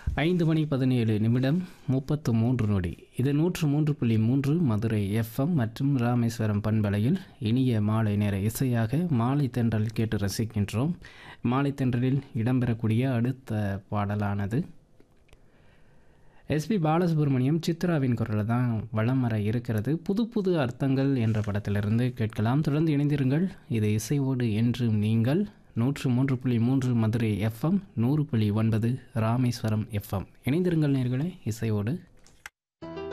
ஐந்து மணி பதினேழு நிமிடம் முப்பத்து மூன்று நொடி இது நூற்று மூன்று புள்ளி மூன்று மதுரை எஃப்எம் மற்றும் ராமேஸ்வரம் பண்பலையில் இனிய மாலை நேர இசையாக மாலை தென்றல் கேட்டு ரசிக்கின்றோம் மாலை தென்றலில் இடம்பெறக்கூடிய அடுத்த பாடலானது எஸ்பி பாலசுப்ரமணியம் சித்ராவின் குரலில் தான் வளம் வர இருக்கிறது புது புது அர்த்தங்கள் என்ற படத்திலிருந்து கேட்கலாம் தொடர்ந்து இணைந்திருங்கள் இது இசையோடு என்றும் நீங்கள் நூற்று மூன்று புள்ளி மூன்று மதுரை எஃப்எம் நூறு புள்ளி ஒன்பது ராமேஸ்வரம் எஃப்எம் இணைந்திருங்கள் நேர்களே இசையோடு